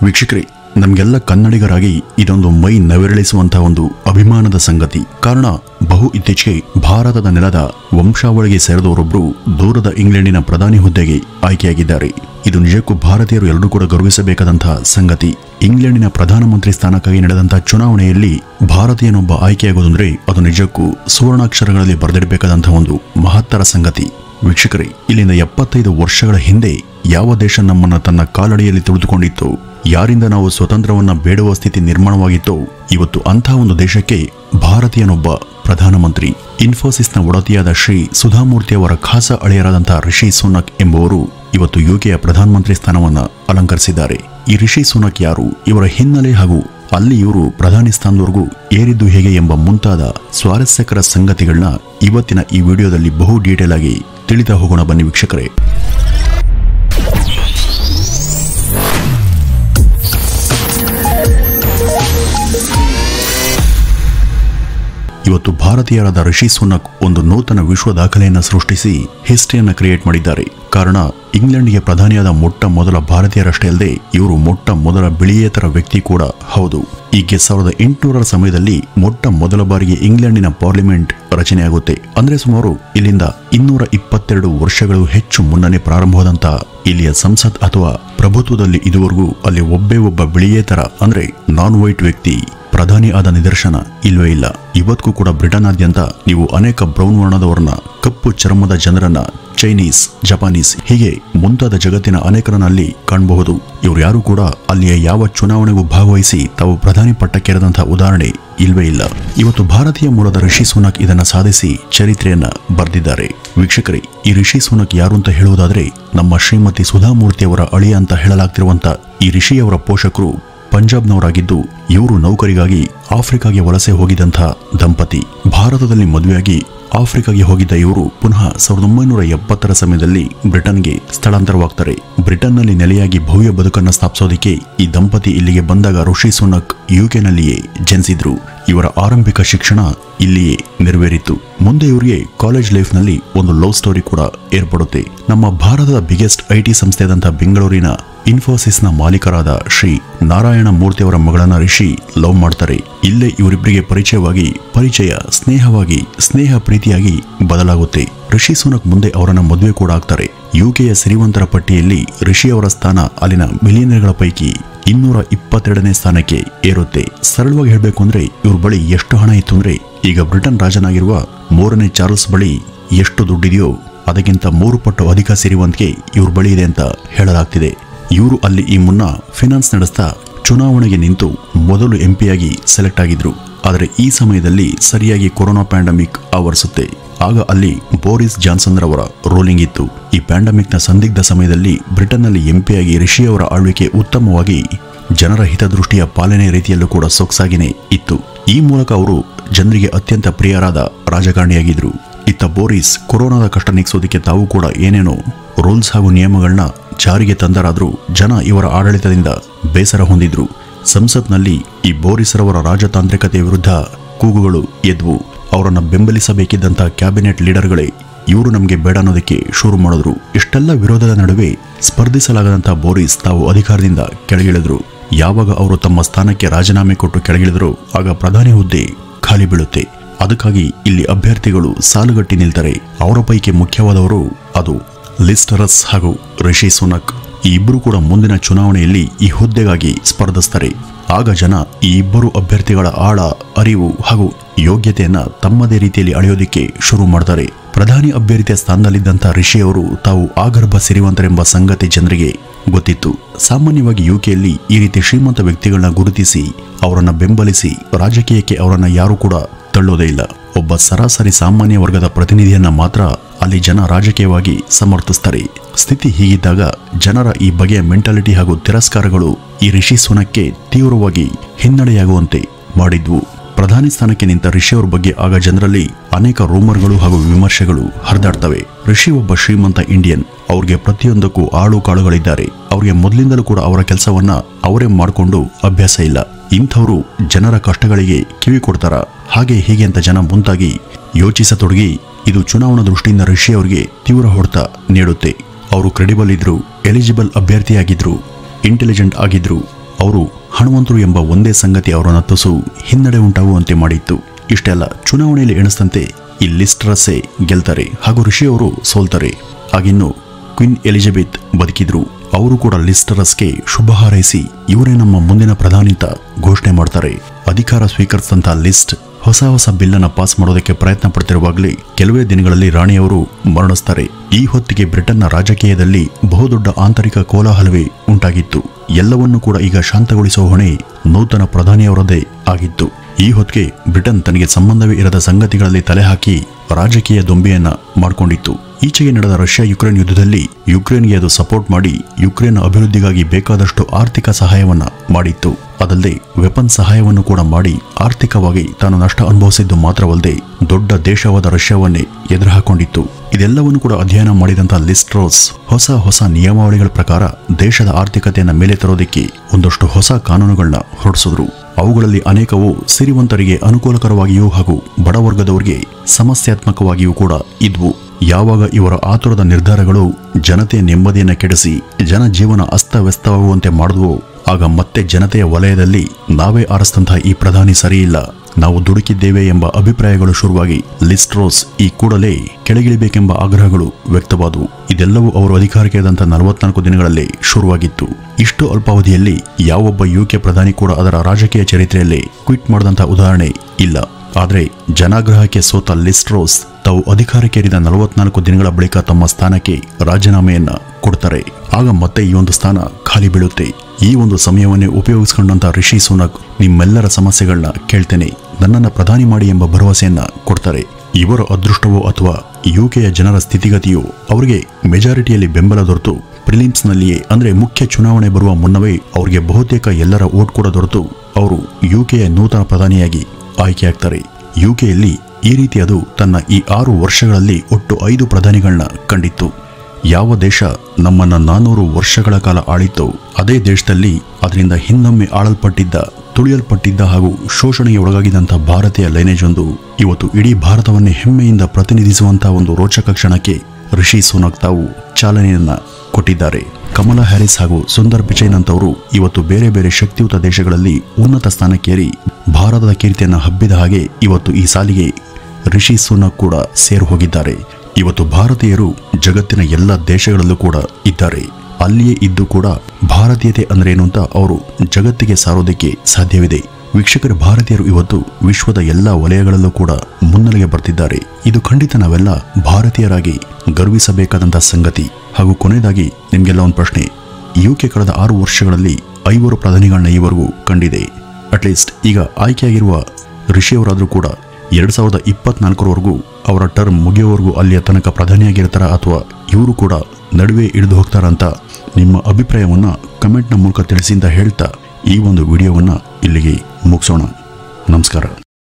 ವೀಕ್ಷಕರೇ ನಮಗೆಲ್ಲ ಕನ್ನಡಿಗರಾಗಿ ಇದೊಂದು ಮೈ ನವಿರಳಿಸುವಂತಹ ಒಂದು ಅಭಿಮಾನದ ಸಂಗತಿ ಕಾರಣ ಬಹು ಇತ್ತೀಚೆಗೆ ಭಾರತದ ನೆಲದ ವಂಶಾವಳಿಗೆ ಸೇರಿದವರೊಬ್ಬರು ದೂರದ ಇಂಗ್ಲೆಂಡಿನ ಪ್ರಧಾನಿ ಹುದ್ದೆಗೆ ಆಯ್ಕೆಯಾಗಿದ್ದಾರೆ ಇದು ನಿಜಕ್ಕೂ ಭಾರತೀಯರು ಎಲ್ಲರೂ ಕೂಡ ಗೌರವಿಸಬೇಕಾದಂತಹ ಸಂಗತಿ ಇಂಗ್ಲೆಂಡಿನ ಪ್ರಧಾನಮಂತ್ರಿ ಸ್ಥಾನಕ್ಕಾಗಿ ನಡೆದಂತಹ ಚುನಾವಣೆಯಲ್ಲಿ ಭಾರತೀಯನೊಬ್ಬ ಆಯ್ಕೆಯಾಗೋದಂದ್ರೆ ಅದು ನಿಜಕ್ಕೂ ಸುವರ್ಣಾಕ್ಷರಗಳಲ್ಲಿ ಬರೆದಿಡಬೇಕಾದಂತಹ ಒಂದು ಮಹತ್ತರ ಸಂಗತಿ ವೀಕ್ಷಕರೇ ಇಲ್ಲಿಂದ ಎಪ್ಪತ್ತೈದು ವರ್ಷಗಳ ಹಿಂದೆ ಯಾವ ದೇಶ ನಮ್ಮನ್ನ ತನ್ನ ಕಾಲಡಿಯಲ್ಲಿ ತುಳಿದುಕೊಂಡಿತ್ತು ಯಾರಿಂದ ನಾವು ಸ್ವತಂತ್ರವನ್ನ ಬೇಡುವ ಸ್ಥಿತಿ ನಿರ್ಮಾಣವಾಗಿತ್ತೋ ಇವತ್ತು ಅಂತಹ ಒಂದು ದೇಶಕ್ಕೆ ಭಾರತೀಯನೊಬ್ಬ ಪ್ರಧಾನಮಂತ್ರಿ ಇನ್ಫೋಸಿಸ್ನ ಒಡತಿಯಾದ ಶ್ರೀ ಸುಧಾಮೂರ್ತಿ ಅವರ ಖಾಸ ಅಳೆಯರಾದಂತಹ ರಿಷಿ ಸುನಕ್ ಎಂಬುವರು ಇವತ್ತು ಯುಕೆಯ ಪ್ರಧಾನಮಂತ್ರಿ ಸ್ಥಾನವನ್ನ ಅಲಂಕರಿಸಿದ್ದಾರೆ ಈ ರಿಷಿ ಸುನಕ್ ಯಾರು ಇವರ ಹಿನ್ನೆಲೆ ಹಾಗೂ ಅಲ್ಲಿ ಇವರು ಪ್ರಧಾನಿ ಸ್ಥಾನದವರೆಗೂ ಏರಿದ್ದು ಹೇಗೆ ಎಂಬ ಮುಂತಾದ ಸ್ವಾರಸ್ಯಕರ ಸಂಗತಿಗಳನ್ನ ಇವತ್ತಿನ ಈ ವಿಡಿಯೋದಲ್ಲಿ ಬಹು ಡೀಟೇಲ್ ಆಗಿ ತಿಳಿತಾ ಹೋಗೋಣ ಬನ್ನಿ ವೀಕ್ಷಕರೇ ಇವತ್ತು ಭಾರತೀಯರಾದ ರಿಷಿ ಸುನಕ್ ಒಂದು ನೂತನ ವಿಶ್ವ ದಾಖಲೆಯನ್ನು ಸೃಷ್ಟಿಸಿ ಹಿಸ್ಟ್ರಿಯನ್ನು ಕ್ರಿಯೇಟ್ ಮಾಡಿದ್ದಾರೆ ಕಾರಣ ಇಂಗ್ಲೆಂಡ್ಗೆ ಪ್ರಧಾನಿಯಾದ ಮೊಟ್ಟ ಮೊದಲ ಭಾರತೀಯರಷ್ಟೇ ಅಲ್ಲದೆ ಇವರು ಮೊಟ್ಟ ಮೊದಲ ಬಿಳಿಯೇತರ ವ್ಯಕ್ತಿ ಕೂಡ ಹೌದು ಹೀಗೆ ಸಾವಿರದ ಎಂಟುನೂರರ ಸಮಯದಲ್ಲಿ ಮೊಟ್ಟ ಮೊದಲ ಬಾರಿಗೆ ಇಂಗ್ಲೆಂಡಿನ ಪಾರ್ಲಿಮೆಂಟ್ ರಚನೆಯಾಗುತ್ತೆ ಅಂದ್ರೆ ಸುಮಾರು ಇಲ್ಲಿಂದ ಇನ್ನೂರ ಇಪ್ಪತ್ತೆರಡು ವರ್ಷಗಳು ಹೆಚ್ಚು ಮುನ್ನನೇ ಪ್ರಾರಂಭವಾದಂತಹ ಇಲ್ಲಿಯ ಸಂಸತ್ ಅಥವಾ ಪ್ರಭುತ್ವದಲ್ಲಿ ಇದುವರೆಗೂ ಅಲ್ಲಿ ಒಬ್ಬೇ ಒಬ್ಬ ಬಿಳಿಯೇತರ ಅಂದ್ರೆ ನಾನ್ ವೈಟ್ ವ್ಯಕ್ತಿ ಪ್ರಧಾನಿ ಆದ ನಿದರ್ಶನ ಇಲ್ವೇ ಇಲ್ಲ ಇವತ್ತಿಗೂ ಕೂಡ ಬ್ರಿಟನ್ನಾದ್ಯಂತ ನೀವು ಅನೇಕ ಬ್ರೌನ್ ವರ್ಣದವರನ್ನ ಕಪ್ಪು ಚರ್ಮದ ಜನರನ್ನ ಚೈನೀಸ್ ಜಪಾನೀಸ್ ಹೀಗೆ ಮುಂತಾದ ಜಗತ್ತಿನ ಅನೇಕರನ್ನ ಅಲ್ಲಿ ಕಾಣಬಹುದು ಇವರು ಯಾರು ಕೂಡ ಅಲ್ಲಿಯ ಯಾವ ಚುನಾವಣೆಗೂ ಭಾಗವಹಿಸಿ ತಾವು ಪ್ರಧಾನಿ ಪಟ್ಟಕ್ಕೇರದಂತಹ ಉದಾಹರಣೆ ಇಲ್ವೇ ಇಲ್ಲ ಇವತ್ತು ಭಾರತೀಯ ಮೂಲದ ರಿಷಿ ಸುನಕ್ ಇದನ್ನ ಸಾಧಿಸಿ ಚರಿತ್ರೆಯನ್ನ ಬರೆದಿದ್ದಾರೆ ವೀಕ್ಷಕರೇ ಈ ರಿಷಿ ಸುನಕ್ ಯಾರು ಅಂತ ಹೇಳುವುದಾದ್ರೆ ನಮ್ಮ ಶ್ರೀಮತಿ ಸುಧಾಮೂರ್ತಿ ಅವರ ಅಳಿಯ ಅಂತ ಹೇಳಲಾಗ್ತಿರುವಂತ ಈ ರಿಷಿಯವರ ಪೋಷಕರು ಪಂಜಾಬ್ನವರಾಗಿದ್ದು ಇವರು ನೌಕರಿಗಾಗಿ ಆಫ್ರಿಕಾಗೆ ವಲಸೆ ಹೋಗಿದಂತಹ ದಂಪತಿ ಭಾರತದಲ್ಲಿ ಮದುವೆಯಾಗಿ ಆಫ್ರಿಕಾಗೆ ಹೋಗಿದ್ದ ಇವರು ಪುನಃ ಸಾವಿರದ ಒಂಬೈನೂರ ಎಪ್ಪತ್ತರ ಸಮಯದಲ್ಲಿ ಬ್ರಿಟನ್ಗೆ ಸ್ಥಳಾಂತರವಾಗ್ತಾರೆ ಬ್ರಿಟನ್ನಲ್ಲಿ ನೆಲೆಯಾಗಿ ಭವ್ಯ ಬದುಕನ್ನ ಸ್ಥಾಪಿಸೋದಕ್ಕೆ ಈ ದಂಪತಿ ಇಲ್ಲಿಗೆ ಬಂದಾಗ ಋಷಿ ಸುನಕ್ ಯುಕೆನಲ್ಲಿಯೇ ಜನಿಸಿದ್ರು ಇವರ ಆರಂಭಿಕ ಶಿಕ್ಷಣ ಇಲ್ಲಿಯೇ ನೆರವೇರಿತು ಮುಂದೆ ಇವರಿಗೆ ಕಾಲೇಜ್ ಲೈಫ್ನಲ್ಲಿ ಒಂದು ಲವ್ ಸ್ಟೋರಿ ಕೂಡ ಏರ್ಪಡುತ್ತೆ ನಮ್ಮ ಭಾರತದ ಬಿಗ್ಗೆಸ್ಟ್ ಐ ಟಿ ಸಂಸ್ಥೆಯಾದಂತಹ ಬೆಂಗಳೂರಿನ ಇನ್ಫೋಸಿಸ್ನ ಮಾಲೀಕರಾದ ಶ್ರೀ ನಾರಾಯಣ ಮೂರ್ತಿಯವರ ಮಗಳನ್ನ ರಿಷಿ ಲವ್ ಮಾಡ್ತಾರೆ ಇಲ್ಲೇ ಇವರಿಬ್ಬರಿಗೆ ಪರಿಚಯವಾಗಿ ಪರಿಚಯ ಸ್ನೇಹವಾಗಿ ಸ್ನೇಹ ಪ್ರೀತಿಯಾಗಿ ಬದಲಾಗುತ್ತೆ ರಿಷಿ ಸುನಕ್ ಮುಂದೆ ಅವರನ್ನ ಮದುವೆ ಕೂಡ ಆಗ್ತಾರೆ ಯುಕೆಯ ಸಿರಿವಂತರ ಪಟ್ಟಿಯಲ್ಲಿ ರಿಷಿ ಅವರ ಸ್ಥಾನ ಅಲ್ಲಿನ ಮಿಲಿಯನರ್ಗಳ ಪೈಕಿ ಇನ್ನೂರ ಇಪ್ಪತ್ತೆರಡನೇ ಸ್ಥಾನಕ್ಕೆ ಏರುತ್ತೆ ಸರಳವಾಗಿ ಹೇಳಬೇಕು ಅಂದ್ರೆ ಇವ್ರ ಬಳಿ ಎಷ್ಟು ಹಣ ಇತ್ತು ಅಂದ್ರೆ ಈಗ ಬ್ರಿಟನ್ ರಾಜನಾಗಿರುವ ಮೂರನೇ ಚಾರ್ಲ್ಸ್ ಬಳಿ ಎಷ್ಟು ದುಡ್ಡಿದೆಯೋ ಅದಕ್ಕಿಂತ ಮೂರು ಪಟ್ಟು ಅಧಿಕ ಸಿರಿವಂತಿಕೆ ಇವ್ರ ಬಳಿ ಇದೆ ಅಂತ ಹೇಳಲಾಗ್ತಿದೆ ಇವರು ಅಲ್ಲಿ ಈ ಮುನ್ನ ಫಿನಾನ್ಸ್ ನಡೆಸ್ತಾ ಚುನಾವಣೆಗೆ ನಿಂತು ಮೊದಲು ಎಂಪಿಯಾಗಿ ಸೆಲೆಕ್ಟ್ ಆಗಿದ್ರು ಆದರೆ ಈ ಸಮಯದಲ್ಲಿ ಸರಿಯಾಗಿ ಕೊರೋನಾ ಪ್ಯಾಂಡಮಿಕ್ ಆವರಿಸುತ್ತೆ ಆಗ ಅಲ್ಲಿ ಬೋರಿಸ್ ಜಾನ್ಸನ್ ರವರ ರೂಲಿಂಗ್ ಇತ್ತು ಈ ಪ್ಯಾಂಡಮಿಕ್ನ ಸಂದಿಗ್ಧ ಸಮಯದಲ್ಲಿ ಬ್ರಿಟನ್ನಲ್ಲಿ ಎಂಪಿಯಾಗಿ ರಿಷಿ ಅವರ ಆಳ್ವಿಕೆ ಉತ್ತಮವಾಗಿ ಜನರ ಹಿತದೃಷ್ಟಿಯ ಪಾಲನೆ ರೀತಿಯಲ್ಲೂ ಕೂಡ ಸೊಗಸಾಗಿನೇ ಇತ್ತು ಈ ಮೂಲಕ ಅವರು ಜನರಿಗೆ ಅತ್ಯಂತ ಪ್ರಿಯರಾದ ರಾಜಕಾರಣಿಯಾಗಿದ್ರು ಇತ್ತ ಬೋರಿಸ್ ಕೊರೋನಾದ ಕಷ್ಟ ನೀಗಿಸೋದಕ್ಕೆ ತಾವು ಕೂಡ ಏನೇನೋ ರೂಲ್ಸ್ ಹಾಗೂ ನಿಯಮಗಳನ್ನ ಜಾರಿಗೆ ತಂದರಾದ್ರೂ ಜನ ಇವರ ಆಡಳಿತದಿಂದ ಬೇಸರ ಹೊಂದಿದ್ರು ಸಂಸತ್ನಲ್ಲಿ ಈ ಬೋರಿಸ್ರವರ ರಾಜತಾಂತ್ರಿಕತೆಯ ವಿರುದ್ಧ ಕೂಗುಗಳು ಎದ್ವು ಅವರನ್ನ ಬೆಂಬಲಿಸಬೇಕಿದ್ದಂಥ ಕ್ಯಾಬಿನೆಟ್ ಲೀಡರ್ಗಳೇ ಇವರು ನಮಗೆ ಬೇಡ ಅನ್ನೋದಕ್ಕೆ ಶುರು ಮಾಡಿದ್ರು ಇಷ್ಟೆಲ್ಲ ವಿರೋಧದ ನಡುವೆ ಸ್ಪರ್ಧಿಸಲಾಗದಂಥ ಬೋರಿಸ್ ತಾವು ಅಧಿಕಾರದಿಂದ ಕೆಳಗಿಳಿದ್ರು ಯಾವಾಗ ಅವರು ತಮ್ಮ ಸ್ಥಾನಕ್ಕೆ ರಾಜೀನಾಮೆ ಕೊಟ್ಟು ಕೆಳಗಿಳಿದ್ರು ಆಗ ಪ್ರಧಾನಿ ಹುದ್ದೆ ಖಾಲಿ ಬೀಳುತ್ತೆ ಅದಕ್ಕಾಗಿ ಇಲ್ಲಿ ಅಭ್ಯರ್ಥಿಗಳು ಸಾಲುಗಟ್ಟಿ ನಿಲ್ತಾರೆ ಅವರ ಪೈಕಿ ಮುಖ್ಯವಾದವರು ಅದು ಲಿಸ್ಟರಸ್ ಹಾಗೂ ರಿಷಿ ಸುನಕ್ ಈ ಇಬ್ಬರು ಕೂಡ ಮುಂದಿನ ಚುನಾವಣೆಯಲ್ಲಿ ಈ ಹುದ್ದೆಗಾಗಿ ಸ್ಪರ್ಧಿಸ್ತಾರೆ ಆಗ ಜನ ಈ ಇಬ್ಬರು ಅಭ್ಯರ್ಥಿಗಳ ಆಳ ಅರಿವು ಹಾಗೂ ಯೋಗ್ಯತೆಯನ್ನ ತಮ್ಮದೇ ರೀತಿಯಲ್ಲಿ ಅಳೆಯೋದಿಕ್ಕೆ ಶುರು ಮಾಡ್ತಾರೆ ಪ್ರಧಾನಿ ಅಭ್ಯರ್ಥಿಯ ಸ್ಥಾನದಲ್ಲಿದ್ದಂಥ ರಿಷಿ ಅವರು ತಾವು ಆಗರ್ಭ ಸಿರಿವಂತರೆಂಬ ಸಂಗತಿ ಜನರಿಗೆ ಗೊತ್ತಿತ್ತು ಸಾಮಾನ್ಯವಾಗಿ ಯುಕೆಯಲ್ಲಿ ಈ ರೀತಿ ಶ್ರೀಮಂತ ವ್ಯಕ್ತಿಗಳನ್ನ ಗುರುತಿಸಿ ಅವರನ್ನ ಬೆಂಬಲಿಸಿ ರಾಜಕೀಯಕ್ಕೆ ಅವರನ್ನ ಯಾರು ಕೂಡ ತಳ್ಳೋದೇ ಇಲ್ಲ ಒಬ್ಬ ಸರಾಸರಿ ಸಾಮಾನ್ಯ ವರ್ಗದ ಪ್ರತಿನಿಧಿಯನ್ನ ಮಾತ್ರ ಅಲ್ಲಿ ಜನ ರಾಜಕೀಯವಾಗಿ ಸಮರ್ಥಿಸ್ತಾರೆ ಸ್ಥಿತಿ ಹೀಗಿದ್ದಾಗ ಜನರ ಈ ಬಗೆಯ ಮೆಂಟಾಲಿಟಿ ಹಾಗೂ ತಿರಸ್ಕಾರಗಳು ಈ ರಿಷಿ ಸುನಕ್ಕೆ ತೀವ್ರವಾಗಿ ಹಿನ್ನಡೆಯಾಗುವಂತೆ ಮಾಡಿದ್ವು ಪ್ರಧಾನಿ ಸ್ಥಾನಕ್ಕೆ ನಿಂತ ರಿಷಿ ಅವರ ಬಗ್ಗೆ ಆಗ ಜನರಲ್ಲಿ ಅನೇಕ ರೂಮರ್ಗಳು ಹಾಗೂ ವಿಮರ್ಶೆಗಳು ಹರಿದಾಡ್ತವೆ ರಿಷಿ ಒಬ್ಬ ಶ್ರೀಮಂತ ಇಂಡಿಯನ್ ಅವ್ರಿಗೆ ಪ್ರತಿಯೊಂದಕ್ಕೂ ಆಳು ಕಾಳುಗಳಿದ್ದಾರೆ ಅವ್ರಿಗೆ ಮೊದಲಿಂದಲೂ ಕೂಡ ಅವರ ಕೆಲಸವನ್ನ ಅವರೇ ಮಾಡಿಕೊಂಡು ಅಭ್ಯಾಸ ಇಲ್ಲ ಇಂಥವರು ಜನರ ಕಷ್ಟಗಳಿಗೆ ಕಿವಿ ಕೊಡ್ತಾರ ಹಾಗೆ ಹೀಗೆ ಅಂತ ಜನ ಮುಂತಾಗಿ ಯೋಚಿಸತೊಡಗಿ ಇದು ಚುನಾವಣಾ ದೃಷ್ಟಿಯಿಂದ ರಿಷಿ ಅವರಿಗೆ ತೀವ್ರ ಹೊಡೆತ ನೀಡುತ್ತೆ ಅವರು ಕ್ರೆಡಿಬಲ್ ಇದ್ರು ಎಲಿಜಿಬಲ್ ಅಭ್ಯರ್ಥಿಯಾಗಿದ್ರು ಇಂಟೆಲಿಜೆಂಟ್ ಆಗಿದ್ರು ಅವರು ಹಣವಂತರು ಎಂಬ ಒಂದೇ ಸಂಗತಿ ಅವರನ್ನ ತುಸು ಹಿನ್ನಡೆ ಉಂಟಾಗುವಂತೆ ಮಾಡಿತ್ತು ಇಷ್ಟೆಲ್ಲ ಚುನಾವಣೆಯಲ್ಲಿ ಎಣಿಸಿದಂತೆ ಈ ಲಿಸ್ಟ್ರಸ್ಸೇ ಗೆಲ್ತಾರೆ ಹಾಗೂ ಋಷಿ ಅವರು ಸೋಲ್ತಾರೆ ಆಗಿನ್ನು ಕ್ವೀನ್ ಎಲಿಜಬೆತ್ ಬದುಕಿದ್ರು ಅವರು ಕೂಡ ಲಿಸ್ಟರಸ್ಗೆ ಶುಭ ಹಾರೈಸಿ ಇವರೇ ನಮ್ಮ ಮುಂದಿನ ಪ್ರಧಾನಿ ಅಂತ ಘೋಷಣೆ ಮಾಡ್ತಾರೆ ಅಧಿಕಾರ ಸ್ವೀಕರಿಸಿದಂತ ಲಿಸ್ಟ್ ಹೊಸ ಹೊಸ ಬಿಲ್ಲನ್ನ ಪಾಸ್ ಮಾಡೋದಕ್ಕೆ ಪ್ರಯತ್ನ ಪಡ್ತಿರುವಾಗಲೇ ಕೆಲವೇ ದಿನಗಳಲ್ಲಿ ರಾಣಿಯವರು ಮರಣಿಸ್ತಾರೆ ಈ ಹೊತ್ತಿಗೆ ಬ್ರಿಟನ್ನ ರಾಜಕೀಯದಲ್ಲಿ ಬಹುದೊಡ್ಡ ಆಂತರಿಕ ಕೋಲಾಹಲವೇ ಉಂಟಾಗಿತ್ತು ಎಲ್ಲವನ್ನೂ ಕೂಡ ಈಗ ಶಾಂತಗೊಳಿಸುವ ಹೊಣೆ ನೂತನ ಪ್ರಧಾನಿಯವರದೇ ಆಗಿತ್ತು ಈ ಹೊತ್ತಿಗೆ ಬ್ರಿಟನ್ ತನಗೆ ಸಂಬಂಧವೇ ಇರದ ಸಂಗತಿಗಳಲ್ಲಿ ತಲೆ ಹಾಕಿ ರಾಜಕೀಯ ದೊಂಬಿಯನ್ನ ಮಾಡಿಕೊಂಡಿತ್ತು ಈಚೆಗೆ ನಡೆದ ರಷ್ಯಾ ಯುಕ್ರೇನ್ ಯುದ್ಧದಲ್ಲಿ ಯುಕ್ರೇನ್ಗೆ ಅದು ಸಪೋರ್ಟ್ ಮಾಡಿ ಯುಕ್ರೇನ್ ಅಭಿವೃದ್ಧಿಗಾಗಿ ಬೇಕಾದಷ್ಟು ಆರ್ಥಿಕ ಸಹಾಯವನ್ನ ಮಾಡಿತ್ತು ಅದಲ್ಲದೆ ವೆಪನ್ ಸಹಾಯವನ್ನು ಕೂಡ ಮಾಡಿ ಆರ್ಥಿಕವಾಗಿ ತಾನು ನಷ್ಟ ಅನುಭವಿಸಿದ್ದು ಮಾತ್ರವಲ್ಲದೆ ದೊಡ್ಡ ದೇಶವಾದ ರಷ್ಯಾವನ್ನೇ ಎದುರು ಹಾಕೊಂಡಿತ್ತು ಇದೆಲ್ಲವನ್ನು ಕೂಡ ಅಧ್ಯಯನ ಮಾಡಿದಂತ ಲಿಸ್ಟ್ರೋಸ್ ಹೊಸ ಹೊಸ ನಿಯಮಾವಳಿಗಳ ಪ್ರಕಾರ ದೇಶದ ಆರ್ಥಿಕತೆಯನ್ನ ಮೇಲೆ ತರೋದಕ್ಕೆ ಒಂದಷ್ಟು ಹೊಸ ಕಾನೂನುಗಳನ್ನ ಹೊರಡಿಸಿದ್ರು ಅವುಗಳಲ್ಲಿ ಅನೇಕವು ಸಿರಿವಂತರಿಗೆ ಅನುಕೂಲಕರವಾಗಿಯೂ ಹಾಗೂ ಬಡವರ್ಗದವರಿಗೆ ಸಮಸ್ಯಾತ್ಮಕವಾಗಿಯೂ ಕೂಡ ಇದ್ವು ಯಾವಾಗ ಇವರ ಆತುರದ ನಿರ್ಧಾರಗಳು ಜನತೆಯ ನೆಮ್ಮದಿಯನ್ನು ಕೆಡಿಸಿ ಜನಜೀವನ ಅಸ್ತವ್ಯಸ್ತವಾಗುವಂತೆ ಮಾಡಿದ್ವೋ ಆಗ ಮತ್ತೆ ಜನತೆಯ ವಲಯದಲ್ಲಿ ನಾವೇ ಆರಿಸಿದಂತಹ ಈ ಪ್ರಧಾನಿ ಸರಿಯಿಲ್ಲ ನಾವು ದುಡುಕಿದ್ದೇವೆ ಎಂಬ ಅಭಿಪ್ರಾಯಗಳು ಶುರುವಾಗಿ ಲಿಸ್ಟ್ರೋಸ್ ಈ ಕೂಡಲೇ ಕೆಳಗಿಳಿಬೇಕೆಂಬ ಆಗ್ರಹಗಳು ವ್ಯಕ್ತವಾದವು ಇದೆಲ್ಲವೂ ಅವರು ಅಧಿಕಾರಕ್ಕೆ ಇದ್ದಂಥ ನಲವತ್ನಾಲ್ಕು ದಿನಗಳಲ್ಲೇ ಶುರುವಾಗಿತ್ತು ಇಷ್ಟು ಅಲ್ಪಾವಧಿಯಲ್ಲಿ ಯಾವೊಬ್ಬ ಯುಕೆ ಪ್ರಧಾನಿ ಕೂಡ ಅದರ ರಾಜಕೀಯ ಚರಿತ್ರೆಯಲ್ಲಿ ಕ್ವಿಟ್ ಮಾಡಿದಂಥ ಉದಾಹರಣೆ ಇಲ್ಲ ಆದರೆ ಜನಾಗ್ರಹಕ್ಕೆ ಸೋತ ಲಿಸ್ಟ್ರೋಸ್ ತಾವು ಅಧಿಕಾರಕ್ಕೇರಿದ ನಲವತ್ನಾಲ್ಕು ದಿನಗಳ ಬಳಿಕ ತಮ್ಮ ಸ್ಥಾನಕ್ಕೆ ರಾಜೀನಾಮೆಯನ್ನ ಕೊಡ್ತಾರೆ ಆಗ ಮತ್ತೆ ಈ ಒಂದು ಸ್ಥಾನ ಖಾಲಿ ಬೀಳುತ್ತೆ ಈ ಒಂದು ಸಮಯವನ್ನೇ ಉಪಯೋಗಿಸಿಕೊಂಡಂತ ರಿಷಿ ಸುನಕ್ ನಿಮ್ಮೆಲ್ಲರ ಸಮಸ್ಯೆಗಳನ್ನ ಕೇಳ್ತೇನೆ ನನ್ನನ್ನ ಪ್ರಧಾನಿ ಮಾಡಿ ಎಂಬ ಭರವಸೆಯನ್ನ ಕೊಡ್ತಾರೆ ಇವರ ಅದೃಷ್ಟವೋ ಅಥವಾ ಯುಕೆಯ ಜನರ ಸ್ಥಿತಿಗತಿಯೋ ಅವರಿಗೆ ಮೆಜಾರಿಟಿಯಲ್ಲಿ ಬೆಂಬಲ ದೊರೆತು ಪ್ರಿಲಿಮ್ಸ್ನಲ್ಲಿಯೇ ಅಂದ್ರೆ ಮುಖ್ಯ ಚುನಾವಣೆ ಬರುವ ಮುನ್ನವೇ ಅವರಿಗೆ ಬಹುತೇಕ ಎಲ್ಲರ ಓಟ್ ಕೂಡ ದೊರೆತು ಅವರು ಯುಕೆಯ ನೂತನ ಪ್ರಧಾನಿಯಾಗಿ ಆಯ್ಕೆಯಾಗ್ತಾರೆ ಯುಕೆಯಲ್ಲಿ ಈ ರೀತಿ ಅದು ತನ್ನ ಈ ಆರು ವರ್ಷಗಳಲ್ಲಿ ಒಟ್ಟು ಐದು ಪ್ರಧಾನಿಗಳನ್ನ ಕಂಡಿತ್ತು ಯಾವ ದೇಶ ನಮ್ಮನ್ನ ನಾನೂರು ವರ್ಷಗಳ ಕಾಲ ಆಳಿತೋ ಅದೇ ದೇಶದಲ್ಲಿ ಅದರಿಂದ ಹಿಂದೊಮ್ಮೆ ಆಳಲ್ಪಟ್ಟಿದ್ದ ತುಳಿಯಲ್ಪಟ್ಟಿದ್ದ ಹಾಗೂ ಶೋಷಣೆಗೆ ಒಳಗಾಗಿದ್ದಂಥ ಭಾರತೀಯ ಲೈನೇಜ್ ಒಂದು ಇವತ್ತು ಇಡೀ ಭಾರತವನ್ನೇ ಹೆಮ್ಮೆಯಿಂದ ಪ್ರತಿನಿಧಿಸುವಂತಹ ಒಂದು ರೋಚಕ ಕ್ಷಣಕ್ಕೆ ರಿಷಿ ಸೋನಕ್ ತಾವು ಚಾಲನೆಯನ್ನ ಕೊಟ್ಟಿದ್ದಾರೆ ಕಮಲಾ ಹ್ಯಾರಿಸ್ ಹಾಗೂ ಸುಂದರ್ ಪಿಚೈನಂತವರು ಇವತ್ತು ಬೇರೆ ಬೇರೆ ಶಕ್ತಿಯುತ ದೇಶಗಳಲ್ಲಿ ಉನ್ನತ ಸ್ಥಾನಕ್ಕೇರಿ ಭಾರತದ ಕೀರ್ತಿಯನ್ನು ಹಬ್ಬಿದ ಹಾಗೆ ಇವತ್ತು ಈ ಸಾಲಿಗೆ ರಿಷಿ ಸುನಕ್ ಕೂಡ ಸೇರು ಹೋಗಿದ್ದಾರೆ ಇವತ್ತು ಭಾರತೀಯರು ಜಗತ್ತಿನ ಎಲ್ಲ ದೇಶಗಳಲ್ಲೂ ಕೂಡ ಇದ್ದಾರೆ ಅಲ್ಲಿಯೇ ಇದ್ದು ಕೂಡ ಭಾರತೀಯತೆ ಅಂದ್ರೇನು ಅಂತ ಅವರು ಜಗತ್ತಿಗೆ ಸಾರೋದಕ್ಕೆ ಸಾಧ್ಯವಿದೆ ವೀಕ್ಷಕರ ಭಾರತೀಯರು ಇವತ್ತು ವಿಶ್ವದ ಎಲ್ಲ ವಲಯಗಳಲ್ಲೂ ಕೂಡ ಮುನ್ನೆಲೆಗೆ ಬರ್ತಿದ್ದಾರೆ ಇದು ಖಂಡಿತ ನಾವೆಲ್ಲ ಭಾರತೀಯರಾಗಿ ಗರ್ವಿಸಬೇಕಾದಂಥ ಸಂಗತಿ ಹಾಗೂ ಕೊನೆಯದಾಗಿ ನಿಮಗೆಲ್ಲ ಒಂದು ಪ್ರಶ್ನೆ ಯುಕೆ ಕಳೆದ ಆರು ವರ್ಷಗಳಲ್ಲಿ ಐವರು ಪ್ರಧಾನಿಗಳನ್ನ ಈವರೆಗೂ ಕಂಡಿದೆ ಅಟ್ಲೀಸ್ಟ್ ಈಗ ಆಯ್ಕೆಯಾಗಿರುವ ಋಷಿಯವರಾದರೂ ಕೂಡ ಎರಡು ಸಾವಿರದ ಇಪ್ಪತ್ನಾಲ್ಕರವರೆಗೂ ಅವರ ಟರ್ಮ್ ಮುಗಿಯೋವರೆಗೂ ಅಲ್ಲಿಯ ತನಕ ಪ್ರಧಾನಿಯಾಗಿರ್ತಾರ ಅಥವಾ ಇವರು ಕೂಡ ನಡುವೆ ಇಳಿದು ಹೋಗ್ತಾರ ಅಂತ ನಿಮ್ಮ ಅಭಿಪ್ರಾಯವನ್ನು ಕಮೆಂಟ್ನ ಮೂಲಕ ತಿಳಿಸಿ ಅಂತ ಹೇಳ್ತಾ ಈ ಒಂದು ವಿಡಿಯೋವನ್ನು ಇಲ್ಲಿಗೆ ಮುಗಿಸೋಣ ನಮಸ್ಕಾರ